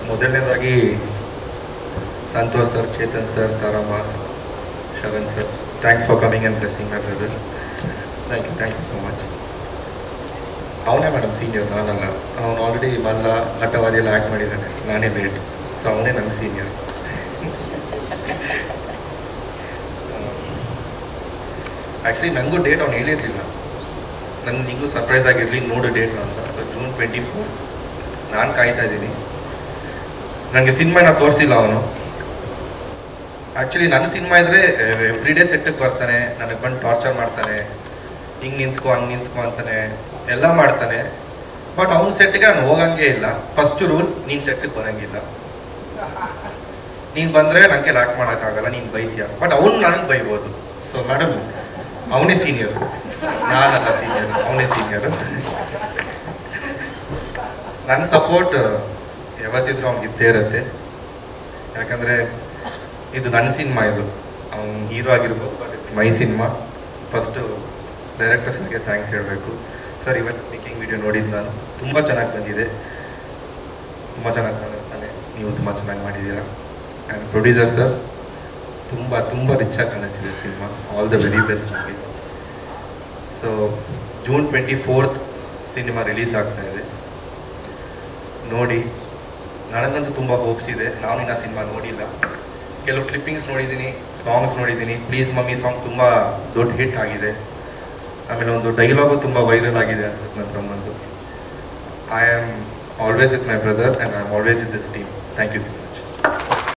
ಮೊದಲನೇದಾಗಿ Santosh sir Chetan sir Taramma Sharan sir thanks for coming and blessing my brother thank you thank you so much ಅವನೇ madam senior ನಾನಲ್ಲ ಅವನು already ಮಲ್ಲ ನಟವಾದಿ ಎಲ್ಲ act ಮಾಡಿದ್ದಾನೆ ನಾನೇ ಲೇಟ್ ಸೊ ಅವನೇ ನನ್ನ ಸೀನಿಯರ್ ಆ್ಯಕ್ಚುಲಿ ನನಗೂ ಡೇಟ್ ಅವ್ನು ಹೇಳಿರಲಿಲ್ಲ ನನ್ನ ನಿಂಗೂ ಸರ್ಪ್ರೈಸ್ ಆಗಿರಲಿ ನೋಡು ಡೇಟ್ ಅಂತ ಜೂನ್ ಟ್ವೆಂಟಿ ಫೋರ್ ನಾನು ಕಾಯ್ತಾ ಇದ್ದೀನಿ ನನಗೆ ಸಿನಿಮಾನ ತೋರಿಸಿಲ್ಲ ಅವನು ಆ್ಯಕ್ಚುಲಿ ನನ್ನ ಸಿನಿಮಾ ಇದ್ರೆ ಎವ್ರಿ ಡೇ ಸೆಟ್ಟಿಗೆ ಬರ್ತಾನೆ ನನಗೆ ಬಂದು ಟಾರ್ಚರ್ ಮಾಡ್ತಾನೆ ಹಿಂಗೆ ನಿಂತ್ಕೊ ಹಂಗೆ ನಿಂತ್ಕೊ ಅಂತಾನೆ ಎಲ್ಲ ಮಾಡ್ತಾನೆ ಬಟ್ ಅವ್ನ ಸೆಟ್ಗೆ ನಾನು ಹೋಗಂಗೆ ಇಲ್ಲ ಫಸ್ಟ್ ರೂಲ್ ನೀನು ಸೆಟ್ಟಿಗೆ ಬರೋಂಗಿಲ್ಲ ನೀನು ಬಂದರೆ ನನಗೆ ಲಾಕ್ ಮಾಡೋಕ್ಕಾಗಲ್ಲ ನೀನು ಬೈತೀಯ ಬಟ್ ಅವ್ನು ನನಗೆ ಬೈಬೋದು ಸೊ ಮೇಡಮ್ ಅವನೇ ಸೀನಿಯರ್ ನಾನಲ್ಲ ಸೀನಿಯರ್ ಅವನೇ ಸೀನಿಯರ್ ನನ್ನ ಸಪೋರ್ಟ್ ಯಾವತ್ತಿದ್ರು ಅವ್ನಿಗೆ ಇದ್ದೇ ಇರುತ್ತೆ ಯಾಕಂದರೆ ಇದು ನನ್ನ ಸಿನಿಮಾ ಇದು ಅವ್ನು ಹೀರೋ ಆಗಿರ್ಬೋದು but it's my cinema first director ಸರ್ಗೆ ಥ್ಯಾಂಕ್ಸ್ ಹೇಳಬೇಕು ಸರ್ ಇವತ್ತು ಮೇಕಿಂಗ್ ವಿಡಿಯೋ ನೋಡಿದ್ದು ನಾನು ತುಂಬ ಚೆನ್ನಾಗಿ ಬಂದಿದೆ ತುಂಬ ಚೆನ್ನಾಗಿ ಕಾಣಿಸ್ತಾನೆ ನೀವು ತುಂಬ ಚೆನ್ನಾಗಿ ಮಾಡಿದ್ದೀರಾ ಆ್ಯಂಡ್ ಪ್ರೊಡ್ಯೂಸರ್ ಸರ್ ತುಂಬ ತುಂಬ ರಿಚಾಗಿ ಕಾಣಿಸ್ತಿದೆ cinema all the very best ನಮಗೆ so June twenty fourth cinema release ಆಗ್ತಾ ಇದೆ ನೋಡಿ ನನಗಂತೂ ತುಂಬ ಹೋಪ್ಸ್ ಇದೆ ನಾನು ಇನ್ನ ಸಿನಿಮಾ ನೋಡಿಲ್ಲ ಕೆಲವು ಕ್ಲಿಪ್ಪಿಂಗ್ಸ್ ನೋಡಿದ್ದೀನಿ ಸಾಂಗ್ಸ್ ನೋಡಿದ್ದೀನಿ ಪ್ಲೀಸ್ ಮಮ್ಮಿ ಸಾಂಗ್ ತುಂಬ ದೊಡ್ಡ ಹಿಟ್ ಆಗಿದೆ ಆಮೇಲೆ ಒಂದು ಡೈಲಾಗು ತುಂಬ ವೈರಲ್ ಆಗಿದೆ ಅನ್ಸುತ್ತೆ ನನ್ನ ತಮ್ಮಂದು I am always with my brother and I am always with this team thank you sir